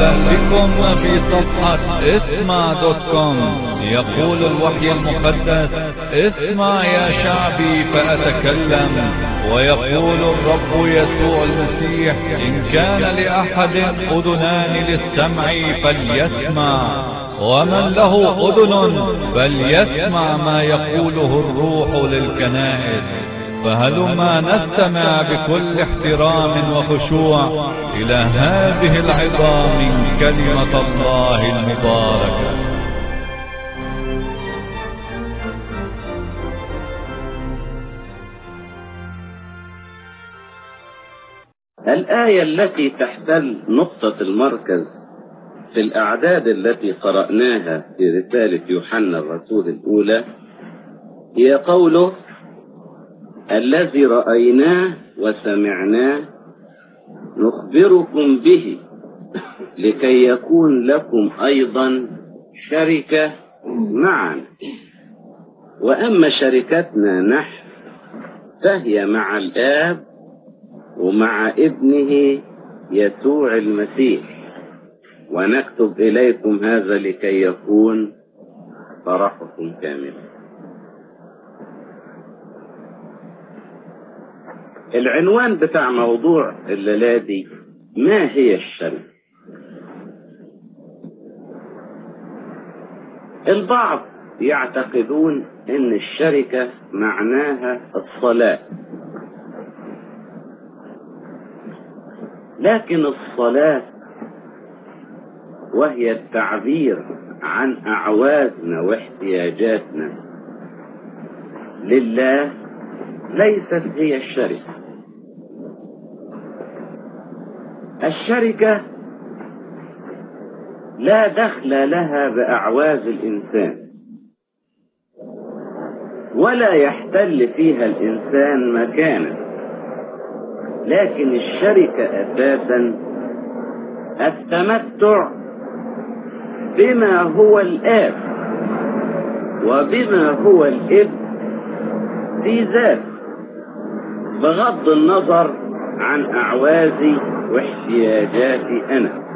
اهلا بكم في صفحة اسمع دوت كوم يقول الوحي المقدس اسمع يا شعبي فأتكلم ويقول الرب يسوع المسيح إن كان لأحد أذنان للسمع فليسمع ومن له أذن فليسمع ما يقوله الروح للكنائس فهلما نستمع بكل احترام وخشوع إلى هذه العظام من كلمة الله المباركة الآية التي تحتل نقطة المركز في الأعداد التي قرأناها في رسالة يوحنا الرسول الأولى هي قوله الذي رأيناه وسمعناه نخبركم به لكي يكون لكم أيضا شركة معنا وأما شركتنا نحن فهي مع الآب ومع ابنه يسوع المسيح ونكتب إليكم هذا لكي يكون فرحكم كاملا العنوان بتاع موضوع الليلة دي ما هي الشركة البعض يعتقدون ان الشركة معناها الصلاة لكن الصلاة وهي التعبير عن أعوازنا واحتياجاتنا لله ليست هي الشركة الشركة لا دخل لها بأعواز الإنسان ولا يحتل فيها الإنسان مكانا لكن الشركة أساسا التمتع بما هو الآب وبما هو الابن في ذات بغض النظر عن أعوازي واحتياجاتي أنا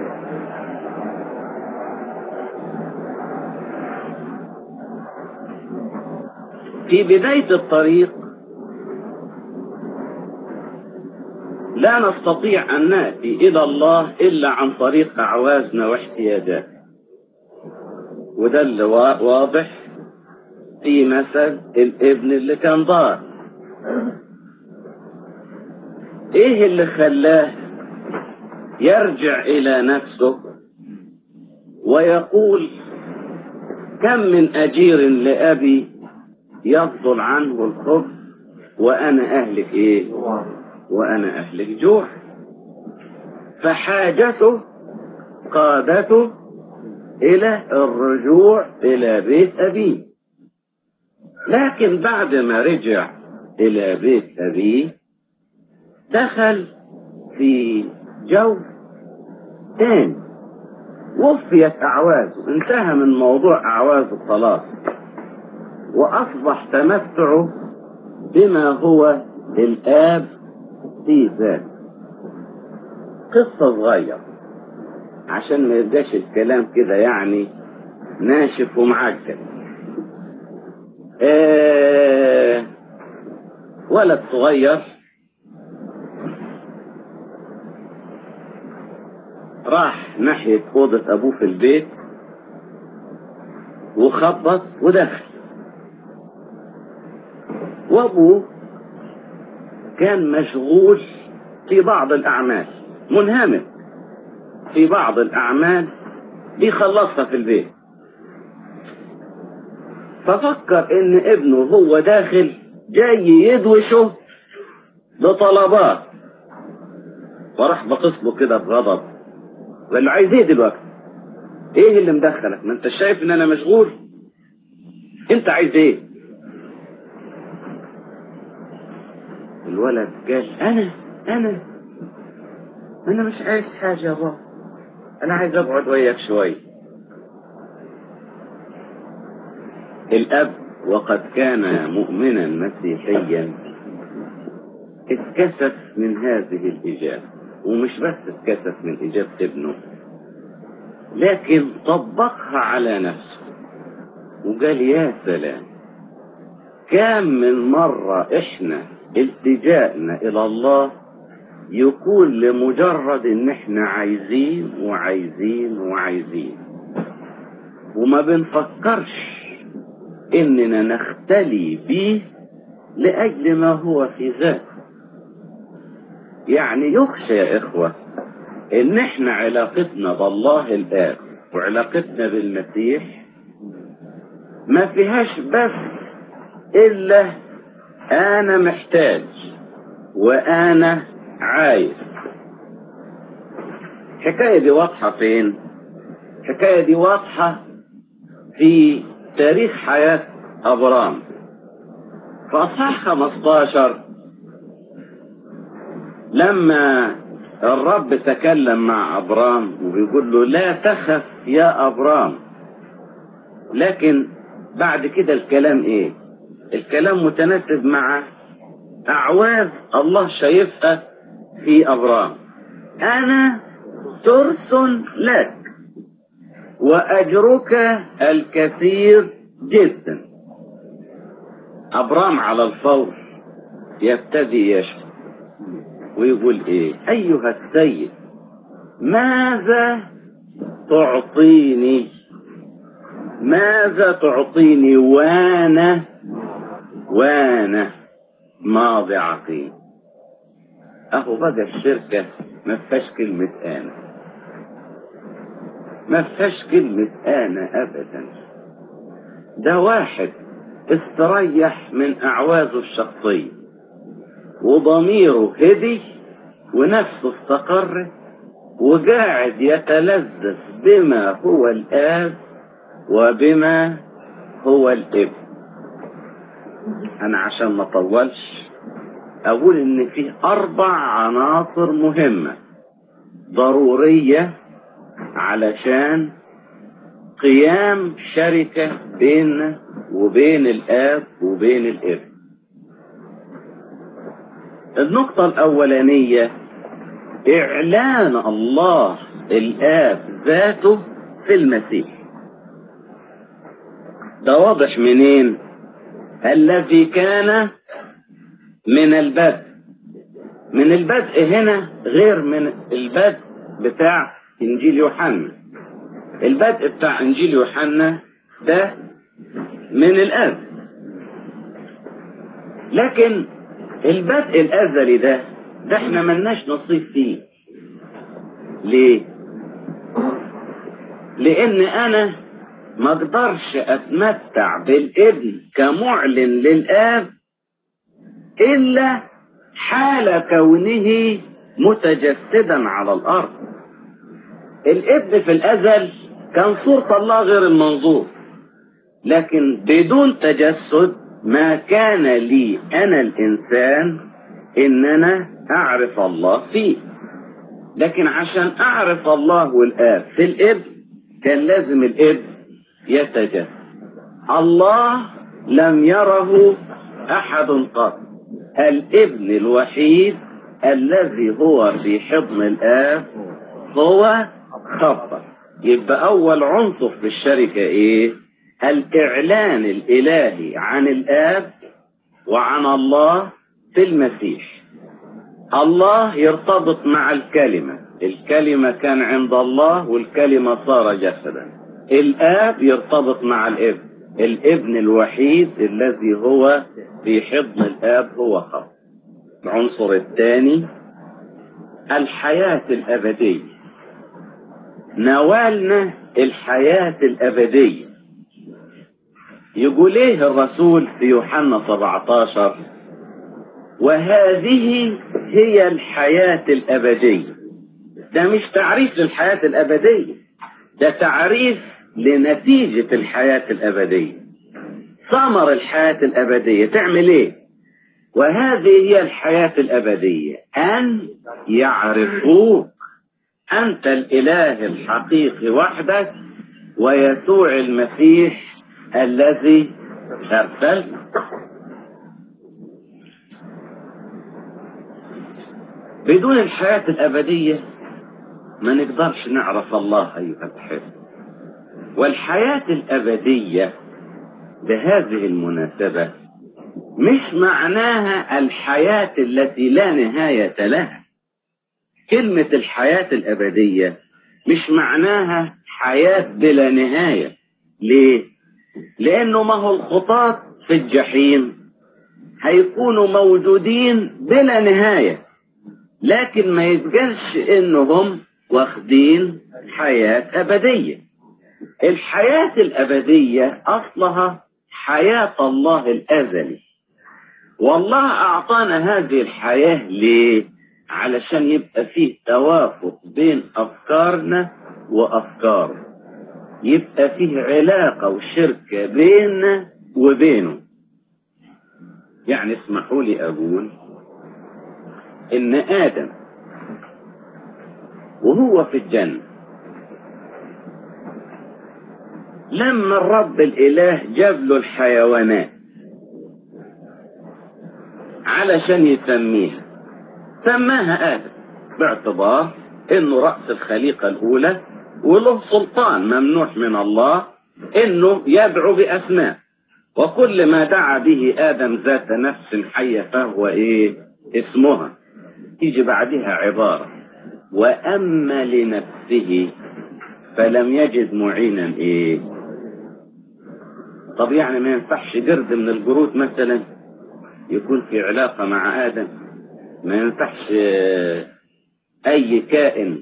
في بداية الطريق لا نستطيع أن نأتي إلى الله إلا عن طريق أعوازنا واحتياجاتنا وده اللي واضح في مثل الابن اللي كان ضار ايه اللي خلاه يرجع الى نفسه ويقول كم من اجير لابي يفضل عنه الخبز وانا اهلك ايه وانا اهلك جوع فحاجته قادته الى الرجوع الى بيت ابيه لكن بعد ما رجع الى بيت ابيه دخل في جو تاني وفيت أعوازه انتهى من موضوع أعواز الطلاق وأصبح تمتعه بما هو الآب في ذاته قصة صغيرة عشان ما يبقاش الكلام كده يعني ناشف ومعجل آه ولد صغير راح ناحية أوضة أبوه في البيت وخبط ودخل وأبوه كان مشغول في بعض الأعمال منهمك في بعض الأعمال بيخلصها في البيت ففكر إن ابنه هو داخل جاي يدوشه لطلبات فراح بقص كده بغضب قال له عايز ايه دلوقتي ايه اللي مدخلك ما انت شايف ان انا مشغول انت عايز ايه الولد قال انا انا انا مش عايز حاجة يا بابا انا عايز اقعد وياك شوية الاب وقد كان مؤمنا مسيحيا اتكسف من هذه الاجابة ومش بس اتكسف من اجابة ابنه لكن طبقها على نفسه وقال يا سلام كم من مرة احنا التجائنا الى الله يكون لمجرد ان احنا عايزين وعايزين وعايزين وما بنفكرش اننا نختلي بيه لاجل ما هو في ذاته يعني يخشى يا اخوة ان احنا علاقتنا بالله الاب وعلاقتنا بالمسيح ما فيهاش بس الا انا محتاج وانا عايز الحكاية دي واضحة فين الحكاية دي واضحة في تاريخ حياة أبرام فأصحاح 15 لما الرب تكلم مع أبرام وبيقول له لا تخف يا أبرام لكن بعد كده الكلام ايه الكلام متناسب مع أعواز الله شايفها في أبرام أنا ترس لك وأجرك الكثير جدا أبرام على الفور يبتدي يشكو ويقول إيه أيها السيد ماذا تعطيني ماذا تعطيني وانا وانا ماضي عقيم اهو بقى الشركة ما فيهاش كلمة انا ما فيهاش كلمة انا ابدا ده واحد استريح من اعوازه الشخصية وضميره هدي ونفسه استقرت وقاعد يتلذذ بما هو الآب وبما هو الابن انا عشان ما اطولش اقول ان فيه اربع عناصر مهمة ضرورية علشان قيام شركة بيننا وبين الاب وبين الابن النقطة الاولانية اعلان الله الاب ذاته في المسيح ده واضح منين الذي كان من البدء من البدء هنا غير من البدء بتاع انجيل يوحنا البدء بتاع انجيل يوحنا ده من الاب لكن البدء الازلي ده ده احنا ملناش نصيب فيه ليه لان انا ما اقدرش اتمتع بالابن كمعلن للاب الا حال كونه متجسدا على الارض الابن في الازل كان صورة الله غير المنظور لكن بدون تجسد ما كان لي انا الانسان ان انا اعرف الله فيه لكن عشان اعرف الله والاب في الابن كان لازم الابن يتجسد الله لم يره احد قط الابن الوحيد الذي هو في حضن الاب هو خبر يبقى اول عنصر في الشركة ايه الاعلان الالهي عن الاب وعن الله في المسيح الله يرتبط مع الكلمة الكلمة كان عند الله والكلمة صار جسدا الآب يرتبط مع الابن الابن الوحيد الذي هو في حضن الآب هو خط العنصر الثاني الحياة الأبدية نوالنا الحياة الأبدية يقول ايه الرسول في يوحنا 17 وهذه هي الحياة الأبدية ده مش تعريف للحياة الأبدية ده تعريف لنتيجة الحياة الأبدية ثمر الحياة الأبدية تعمل ايه وهذه هي الحياة الأبدية أن يعرفوك أنت الإله الحقيقي وحدك ويسوع المسيح الذي أرسلت بدون الحياة الأبدية ما نقدرش نعرف الله أيها الأحبة والحياة الأبدية بهذه المناسبة مش معناها الحياة التي لا نهاية لها كلمة الحياة الأبدية مش معناها حياة بلا نهاية ليه؟ لأنه ما هو الخطاة في الجحيم هيكونوا موجودين بلا نهاية لكن ما يتقالش إنهم واخدين حياة أبدية الحياة الأبدية أصلها حياة الله الأزلي والله أعطانا هذه الحياة ليه؟ علشان يبقى فيه توافق بين أفكارنا وأفكاره يبقى فيه علاقة وشركة بيننا وبينه يعني اسمحوا لي أقول إن آدم وهو في الجنة لما الرب الإله جاب له الحيوانات علشان يسميها سماها آدم باعتبار إنه رأس الخليقة الأولى وله سلطان ممنوح من الله إنه يدعو بأسماء وكل ما دعا به آدم ذات نفس حية فهو إيه اسمها تيجي بعدها عبارة وأما لنفسه فلم يجد معينا إيه طب يعني ما ينفعش قرد من القرود مثلا يكون في علاقة مع آدم ما ينفعش أي كائن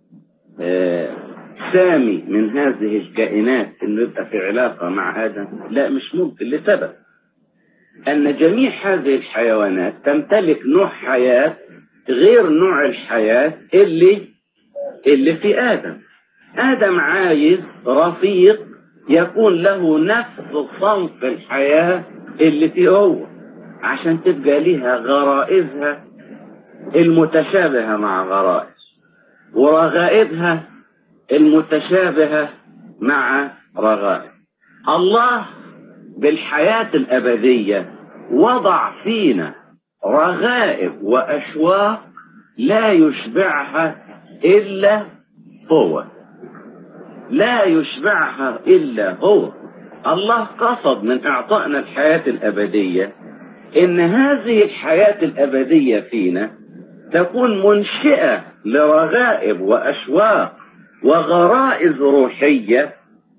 سامي من هذه الكائنات انه يبقى في علاقة مع آدم لا مش ممكن لسبب أن جميع هذه الحيوانات تمتلك نوع حياة غير نوع الحياة اللي اللي في آدم آدم عايز رفيق يكون له نفس صنف الحياة اللي فيه هو عشان تبقى لها غرائزها المتشابهة مع غرائز ورغائبها المتشابهة مع رغائب الله بالحياة الأبدية وضع فينا رغائب وأشواق لا يشبعها إلا هو لا يشبعها إلا هو الله قصد من إعطائنا الحياة الأبدية إن هذه الحياة الأبدية فينا تكون منشئة لرغائب وأشواق وغرائز روحية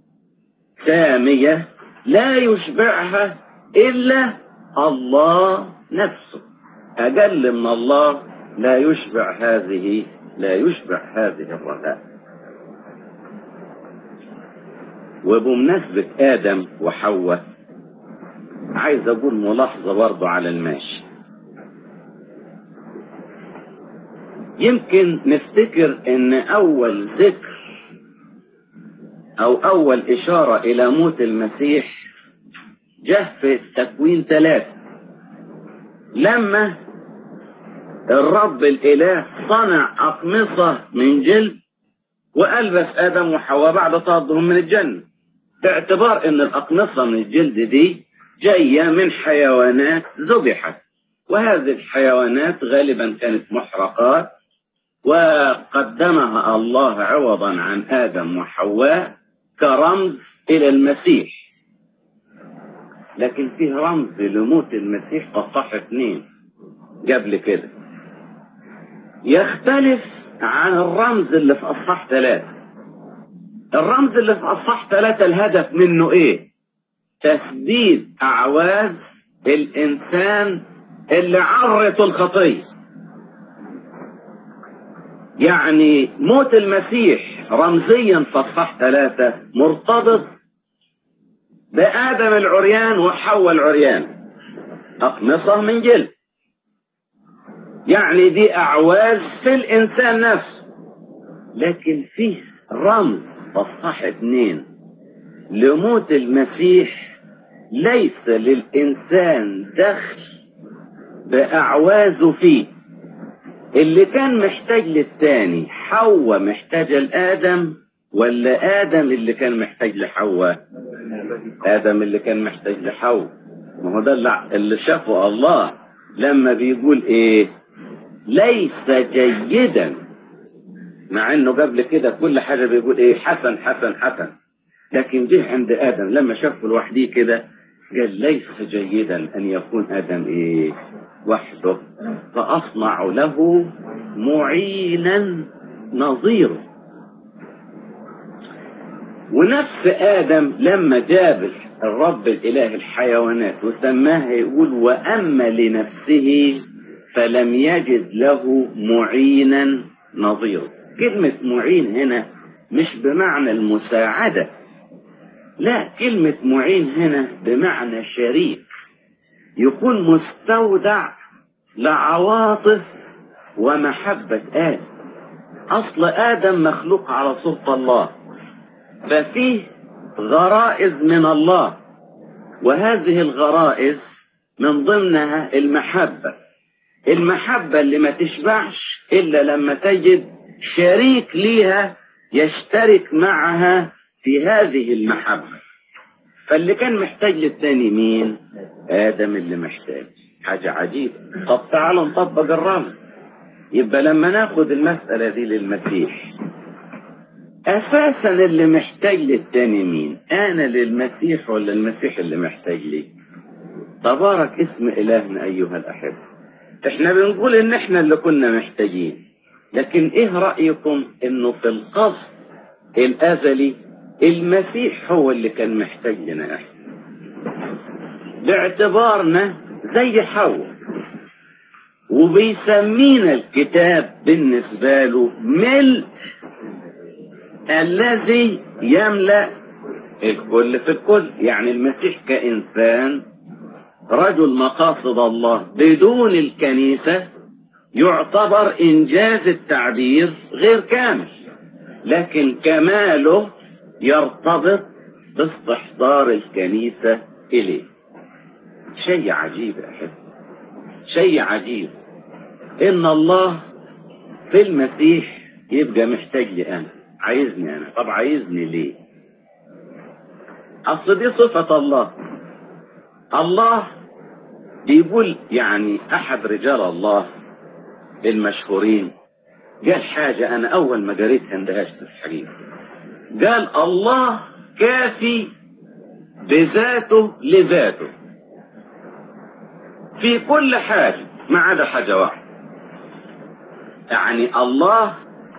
سامية لا يشبعها إلا الله نفسه أقل من الله لا يشبع هذه لا يشبع هذه الرغائب وبمناسبة آدم وحواء عايز أقول ملاحظة برضه على الماشي يمكن نفتكر ان اول ذكر او اول اشارة الى موت المسيح جه في التكوين ثلاثة لما الرب الاله صنع اقمصة من جلد والبس ادم وحواء بعد طردهم من الجنة باعتبار ان الاقمصة من الجلد دي جاية من حيوانات ذبحت وهذه الحيوانات غالبا كانت محرقات وقدمها الله عوضا عن آدم وحواء كرمز إلى المسيح لكن فيه رمز لموت المسيح في الصح اثنين قبل كده يختلف عن الرمز اللي في الصح ثلاثة الرمز اللي في الصح ثلاثة الهدف منه ايه تسديد أعواز الإنسان اللي عرت الخطيه يعني موت المسيح رمزيا في الصح ثلاثة مرتبط بآدم العريان وحواء العريان أقمصة من جلد يعني دي أعواز في الإنسان نفسه لكن فيه رمز في الصح اثنين لموت المسيح ليس للإنسان دخل بأعوازه فيه اللي كان محتاج للتاني حواء محتاجة لآدم ولا آدم اللي كان محتاج لحواء آدم اللي كان محتاج لحواء ما هو ده اللي شافه الله لما بيقول ايه ليس جيدا مع انه قبل كده كل حاجة بيقول ايه حسن حسن حسن لكن جه عند ادم لما شافه لوحده كده قال ليس جيدا ان يكون ادم ايه وحده فاصنع له معينا نظيره ونفس ادم لما جاب الرب الاله الحيوانات وسماها يقول واما لنفسه فلم يجد له معينا نظيره كلمة معين هنا مش بمعنى المساعدة لا كلمة معين هنا بمعنى شريك يكون مستودع لعواطف ومحبة آدم أصل آدم مخلوق على صورة الله ففيه غرائز من الله وهذه الغرائز من ضمنها المحبة المحبة اللي ما تشبعش إلا لما تجد شريك ليها يشترك معها في هذه المحبة فاللي كان محتاج للتاني مين آدم اللي محتاج حاجة عجيبة طب تعالوا نطبق الرمز يبقى لما ناخد المسألة دي للمسيح أساسا اللي محتاج للتاني مين أنا للمسيح ولا المسيح اللي محتاج لي تبارك اسم إلهنا أيها الأحبة احنا بنقول ان احنا اللي كنا محتاجين لكن ايه رأيكم انه في القصد الازلي المسيح هو اللي كان محتاج لنا احنا باعتبارنا زي حواء وبيسمينا الكتاب بالنسبة له ملء الذي يملأ الكل في الكل يعني المسيح كإنسان رجل مقاصد الله بدون الكنيسة يعتبر إنجاز التعبير غير كامل لكن كماله يرتبط باستحضار الكنيسة إليه شيء عجيب يا أحب شيء عجيب إن الله في المسيح يبقى محتاج لي أنا عايزني أنا طب عايزني ليه أصل دي صفة الله الله بيقول يعني احد رجال الله المشهورين قال حاجة انا اول ما قريتها اندهشت الحقيقة قال الله كافي بذاته لذاته في كل حاجة ما عدا حاجة واحدة يعني الله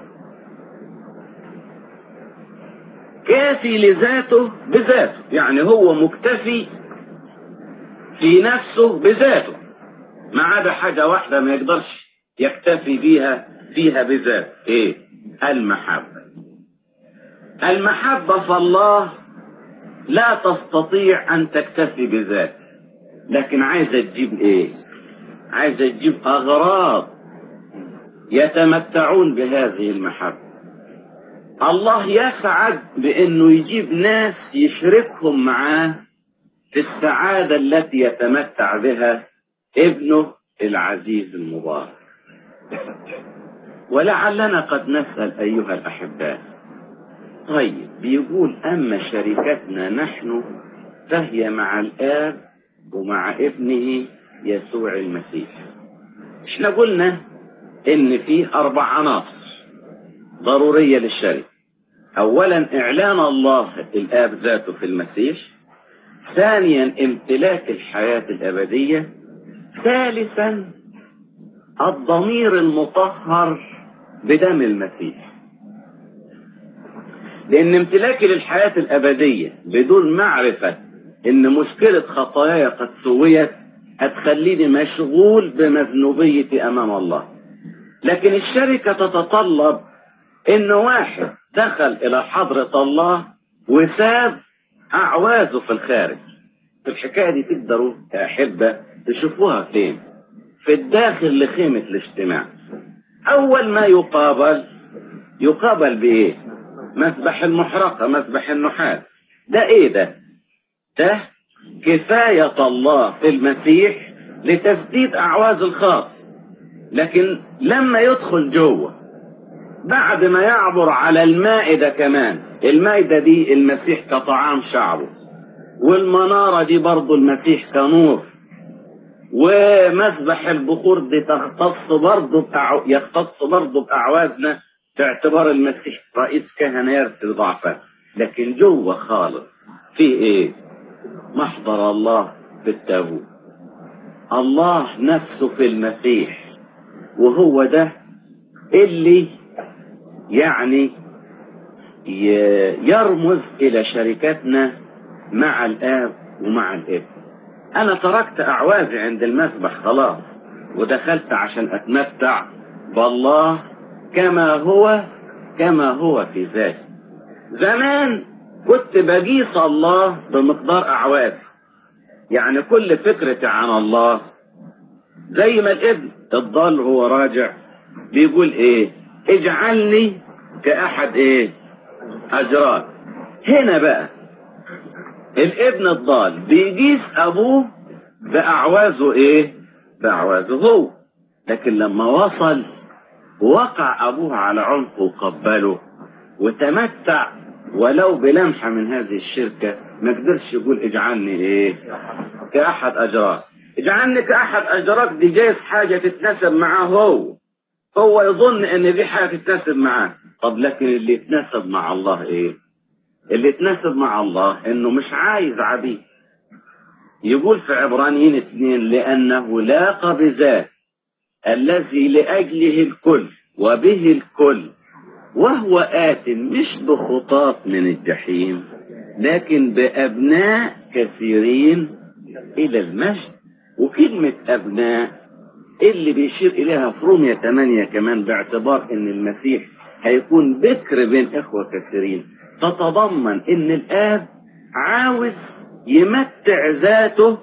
كافي لذاته بذاته يعني هو مكتفي في نفسه بذاته ما عدا حاجة واحدة ما يقدرش يكتفي بيها فيها بذات ايه المحبة المحبة في الله لا تستطيع ان تكتفي بذات لكن عايزة تجيب ايه عايزة تجيب اغراض يتمتعون بهذه المحبة الله يسعد بانه يجيب ناس يشركهم معاه في السعادة التي يتمتع بها ابنه العزيز المبارك ولعلنا قد نسأل أيها الأحباء طيب بيقول أما شركتنا نحن فهي مع الآب ومع ابنه يسوع المسيح احنا قلنا ان في اربع عناصر ضرورية للشركة اولا اعلان الله الاب ذاته في المسيح ثانيا امتلاك الحياة الابدية ثالثا الضمير المطهر بدم المسيح لان امتلاكي للحياة الابدية بدون معرفة ان مشكلة خطاياي قد سويت هتخليني مشغول بمذنوبيتي امام الله لكن الشركة تتطلب ان واحد دخل الى حضرة الله وساب اعوازه في الخارج الحكاية دي تقدروا يا احبة تشوفوها فين في الداخل لخيمة الاجتماع اول ما يقابل يقابل بايه مسبح المحرقة مسبح النحاس ده ايه ده ده كفاية الله في المسيح لتسديد أعواز الخاص لكن لما يدخل جوه بعد ما يعبر على المائدة كمان المائدة دي المسيح كطعام شعبه والمنارة دي برضو المسيح كنور ومسبح البخور دي تختص برضو بأع... يختص برضو بأعوازنا باعتبار المسيح رئيس كهنة يرثي ضعفه لكن جوه خالص في ايه محضر الله في التابوت الله نفسه في المسيح وهو ده اللي يعني يرمز الى شركتنا مع الاب ومع الابن انا تركت اعوازي عند المسبح خلاص ودخلت عشان اتمتع بالله كما هو كما هو في ذاته زمان كنت بقيس الله بمقدار اعوازي يعني كل فكرتي عن الله زي ما الابن الضال هو راجع بيقول ايه اجعلني كاحد ايه اجراد هنا بقى الابن الضال بيقيس ابوه باعوازه ايه باعوازه هو لكن لما وصل وقع ابوه على عنقه وقبله وتمتع ولو بلمحة من هذه الشركة ما قدرش يقول اجعلني ايه كأحد اجراك اجعلني كأحد اجراك دي جايز حاجة تتناسب معاه هو هو يظن ان دي حاجة تتناسب معاه طب لكن اللي يتناسب مع الله ايه اللي يتناسب مع الله انه مش عايز عبيد يقول في عبرانيين اثنين لانه لاقى بذات الذي لاجله الكل وبه الكل وهو آت مش بخطاط من الجحيم لكن بأبناء كثيرين إلى المجد وكلمة أبناء اللي بيشير إليها في رومية 8 كمان باعتبار إن المسيح هيكون بكر بين إخوة كثيرين تتضمن إن الآب عاوز يمتع ذاته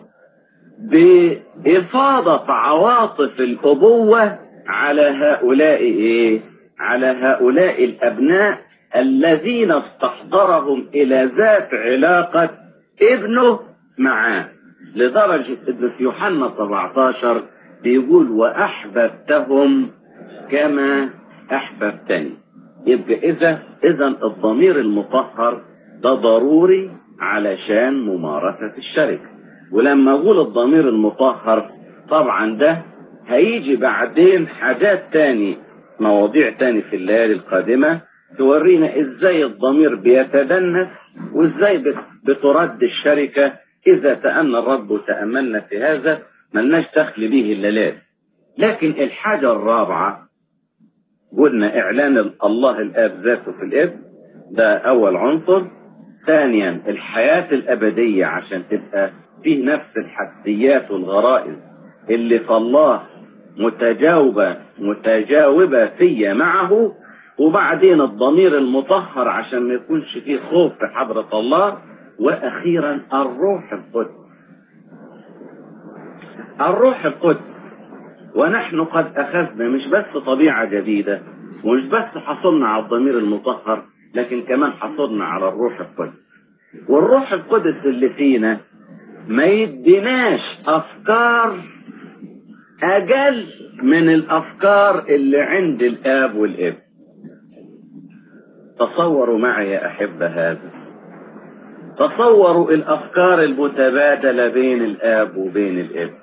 بإفاضة عواطف الأبوة على هؤلاء إيه؟ على هؤلاء الأبناء الذين استحضرهم إلى ذات علاقة ابنه معاه لدرجة إن في يوحنا 17 بيقول وأحببتهم كما أحببتني يبقى إذا إذا الضمير المطهر ده ضروري علشان ممارسة الشركة ولما أقول الضمير المطهر طبعا ده هيجي بعدين حاجات تاني مواضيع تاني في الليالي القادمة تورينا ازاي الضمير بيتدنس وازاي بترد الشركة اذا تأنى الرب وتأملنا في هذا ملناش دخل به الليلات لكن الحاجة الرابعة قلنا اعلان الله الاب ذاته في الابن ده اول عنصر ثانيا الحياة الابدية عشان تبقى فيه نفس الحسيات والغرائز اللي في الله متجاوبة متجاوبة فيا معه وبعدين الضمير المطهر عشان ما يكونش فيه خوف في حضرة الله وأخيرا الروح القدس الروح القدس ونحن قد أخذنا مش بس طبيعة جديدة ومش بس حصلنا على الضمير المطهر لكن كمان حصلنا على الروح القدس والروح القدس اللي فينا ما يديناش أفكار أجل من الأفكار اللي عند الآب والابن تصوروا معي يا أحبة هذا تصوروا الأفكار المتبادلة بين الآب وبين الابن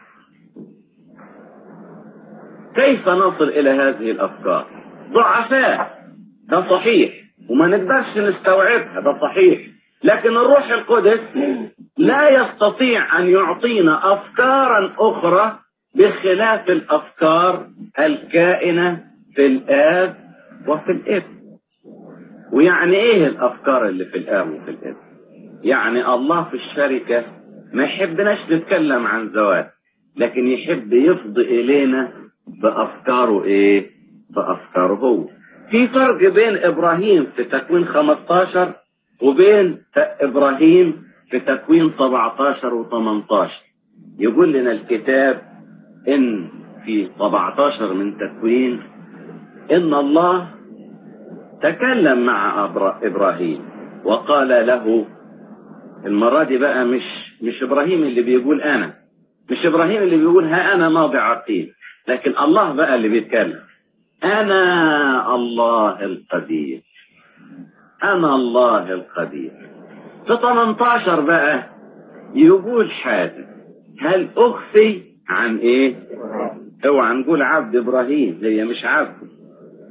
كيف نصل إلى هذه الأفكار ضعفاء ده صحيح وما نقدرش نستوعبها ده صحيح لكن الروح القدس لا يستطيع أن يعطينا أفكارا أخرى بخلاف الأفكار الكائنة في الآب وفي الابن ويعني ايه الأفكار اللي في الآب وفي الابن يعني الله في الشركة ما يحبناش نتكلم عن ذوات لكن يحب يفضي إلينا بأفكاره ايه بأفكاره هو في فرق بين إبراهيم في تكوين 15 وبين إبراهيم في تكوين 17 و 18 يقول لنا الكتاب إن في 17 من تكوين إن الله تكلم مع إبراهيم وقال له المرة دي بقى مش مش إبراهيم اللي بيقول أنا مش إبراهيم اللي بيقول ها أنا ماضي عقيل لكن الله بقى اللي بيتكلم أنا الله القدير أنا الله القدير في 18 بقى يقول حاجة هل أخفي عن إيه؟ اوعى نقول عبد إبراهيم هي مش عبد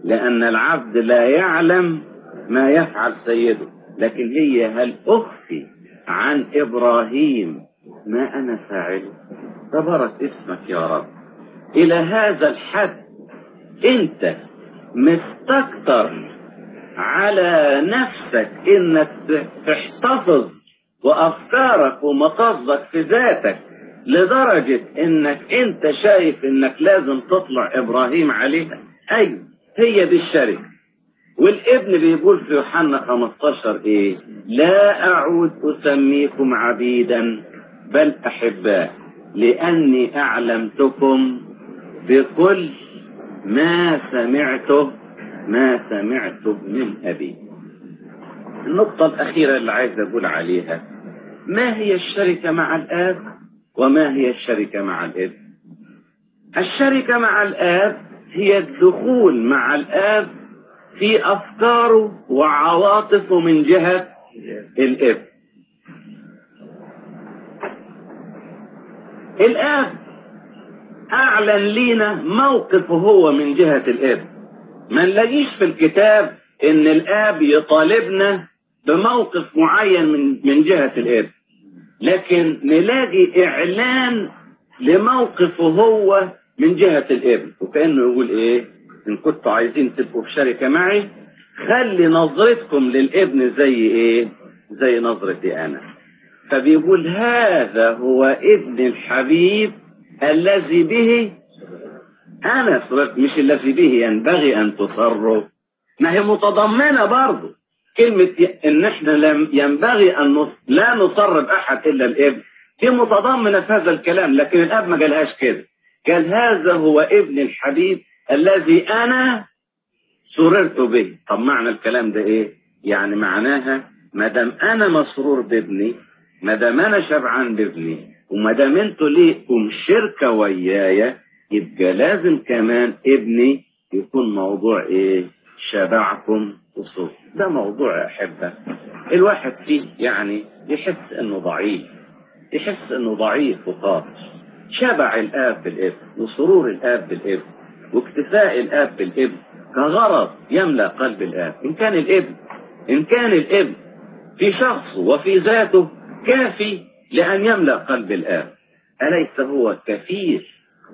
لأن العبد لا يعلم ما يفعل سيده لكن هي هل أخفي عن إبراهيم ما أنا فاعله تبارك اسمك يا رب إلى هذا الحد أنت مستكتر على نفسك إنك تحتفظ وأفكارك ومقاصدك في ذاتك لدرجة إنك أنت شايف إنك لازم تطلع إبراهيم عليها أيوة هي دي الشركة والابن بيقول في يوحنا 15 إيه لا أعود أسميكم عبيدا بل أحباء لأني أعلمتكم بكل ما سمعته ما سمعته من أبي النقطة الأخيرة اللي عايز أقول عليها ما هي الشركة مع الآب وما هي الشركة مع الابن الشركة مع الآب هي الدخول مع الآب في أفكاره وعواطفه من جهة الابن الآب أعلن لينا موقفه هو من جهة الابن ما نلاقيش في الكتاب إن الآب يطالبنا بموقف معين من من جهة الابن لكن نلاقي إعلان لموقفه هو من جهة الابن وكأنه يقول إيه إن كنتوا عايزين تبقوا في شركة معي خلي نظرتكم للابن زي إيه زي نظرتي أنا فبيقول هذا هو ابن الحبيب الذي به أنا صرت مش الذي به ينبغي أن تصروا ما هي متضمنة برضه كلمة إن إحنا لم ينبغي أن نص... لا نصرب أحد إلا الابن دي متضمنة في هذا الكلام لكن الأب ما قالهاش كده قال هذا هو ابن الحبيب الذي أنا سررت به طب معنى الكلام ده إيه؟ يعني معناها ما دام أنا مسرور بابني ما دام أنا شبعان بابني وما دام انتوا ليكم شركة ويايا يبقى لازم كمان ابني يكون موضوع ايه شبعكم وصوت ده موضوع احبه الواحد فيه يعني يحس انه ضعيف يحس انه ضعيف وقاصر شبع الاب بالابن وسرور الاب بالابن واكتفاء الاب بالابن كغرض يملا قلب الاب ان كان الابن ان كان الابن في شخصه وفي ذاته كافي لأن يملأ قلب الآب أليس هو كفيل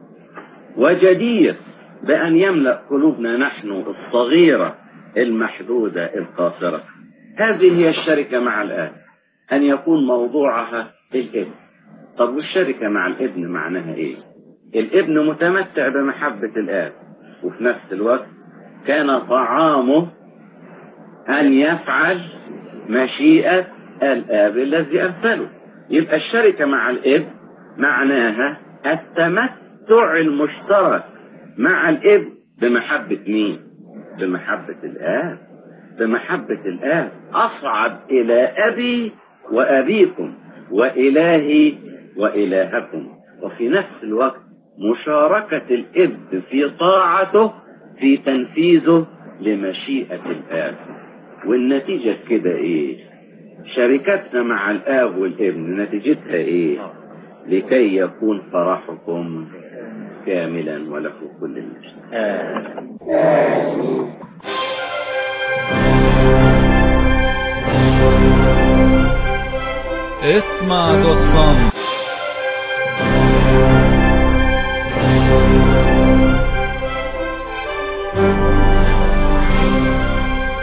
وجدير بأن يملأ قلوبنا نحن الصغيرة المحدودة القاصرة هذه هي الشركة مع الآب أن يكون موضوعها الابن طب والشركة مع الابن معناها إيه الابن متمتع بمحبة الآب وفي نفس الوقت كان طعامه أن يفعل مشيئة الآب الذي أرسله يبقى الشركة مع الابن معناها التمتع المشترك مع الابن بمحبة مين بمحبة الآب بمحبة الآب أصعد إلى أبي وأبيكم وإلهي وإلهكم وفي نفس الوقت مشاركة الابن في طاعته في تنفيذه لمشيئة الآب والنتيجة كده إيه شركتنا مع الآب والابن نتيجتها إيه لكي يكون فرحكم كاملا وله كل المجد اسمع دوت كوم